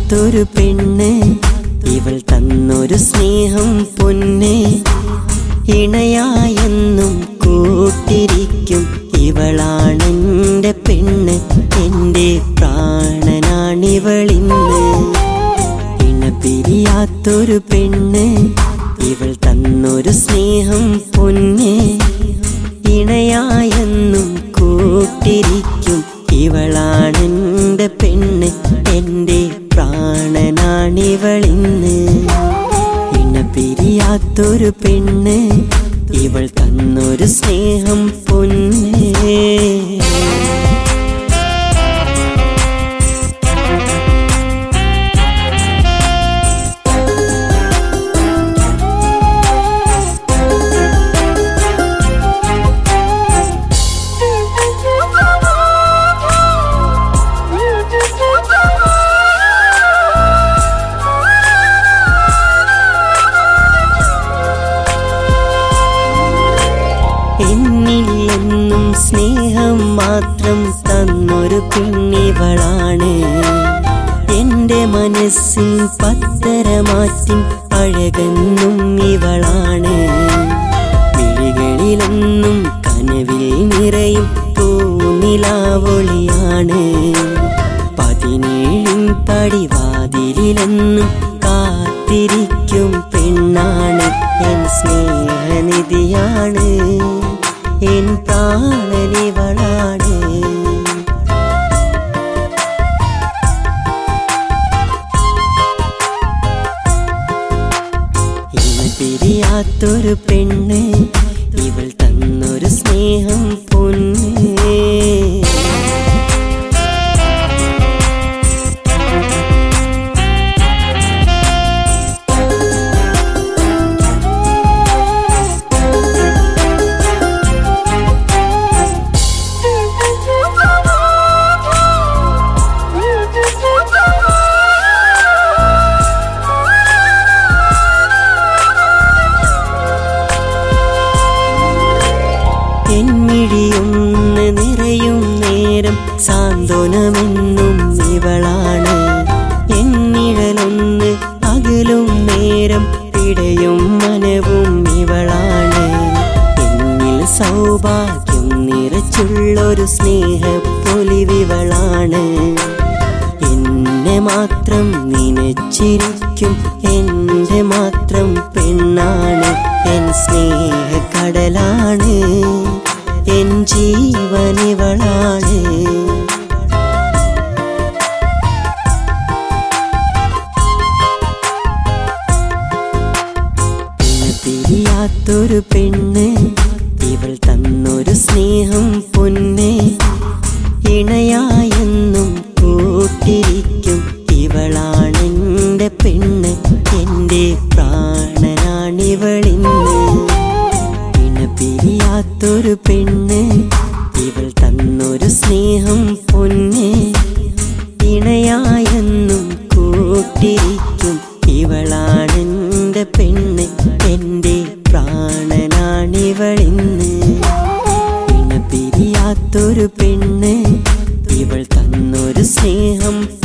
പിരിയാത്തൊരു പെണ്ണ് ഇവൾ തന്നൊരു സ്നേഹം പൊന്ന് ഇണയായെന്നും കൂട്ടിരിക്കും ഇവളാണെന്റെ പെണ്ണ് എൻ്റെ പ്രാണനാണിവളിന്ന് ഇണ പിരിയാത്തൊരു പെണ്ണ് ഇവൾ തന്നൊരു സ്നേഹം പൊന്ന് ഇണയായെന്നും കൂട്ടിരിക്കും ഇവളാണെന്റെ പെണ്ണ് എൻ്റെ പ്രാണനാണിവളിന്ന് ഇണ പിരിയാത്തൊരു പെണ്ണ് ഇവൾ തന്നൊരു സ്നേഹം പൊന്നേ എന്നിൽ എന്നും സ്നേഹം മാത്രം തന്നൊരു പെണ്ണിവളാണ് എന്റെ മനസ്സിൻ പത്തരമാറ്റിൻ അഴകെന്നും ഇവളാണ് വിഴികളിലെന്നും കനവിൽ നിറയും പൂനിലാവൊളിയാണ് പതിനേഴിൻ പടിവാതിലെന്നും കാത്തിരിക്കും പെണ്ണാണ് എൻ സ്നേഹനിധിയാണ് എൻ പ്രാണനിവളാണ് ഇന്ന് പിരിയാത്തൊരു പെണ്ണ് ഇവൾ തന്നൊരു സ്നേഹം പൊന്നേ എന്നിഴിയൊന്ന് നിറയും നേരം സാന്ത്വനമെന്നും ഇവളാണ് എന്നിഴലൊന്ന് അകലും നേരം പിടയും മനവും ഇവളാണ് എന്നിൽ സൗഭാഗ്യം നിറച്ചുള്ളൊരു സ്നേഹപ്പൊലിവിവളാണ് എന്നെ മാത്രം നിനച്ചിരിക്കും എൻ്റെ മാത്രം പെണ്ണാണ് എൻ സ്നേഹക്കടലാണ് എൻ ജീവനിവളാണ് ഇന്ന് പിരിയാത്തൊരു പെണ്ണ് ഇവൾ തന്നൊരു സ്നേഹം പൊന്ന് ഇണയായെന്നും കൂട്ടിരിക്കും ഇവളാണെന്റെ പെണ്ണ് എൻ്റെ പ്രാണനാണിവളിന്ന് ഇണ പിരിയാത്തൊരു പെണ്ണ് ഇവൾ തന്നൊരു സ്നേഹം പൊന്ന് ഇണയായെന്നും കൂട്ടിരിക്കും ഇവളാണെന്റെ പെണ്ണ് എൻ്റെ പ്രാണനാണിവളിന്ന് ഇണ പിരിയാത്തൊരു പെണ്ണ് ഇവൾ തന്നൊരു സ്നേഹം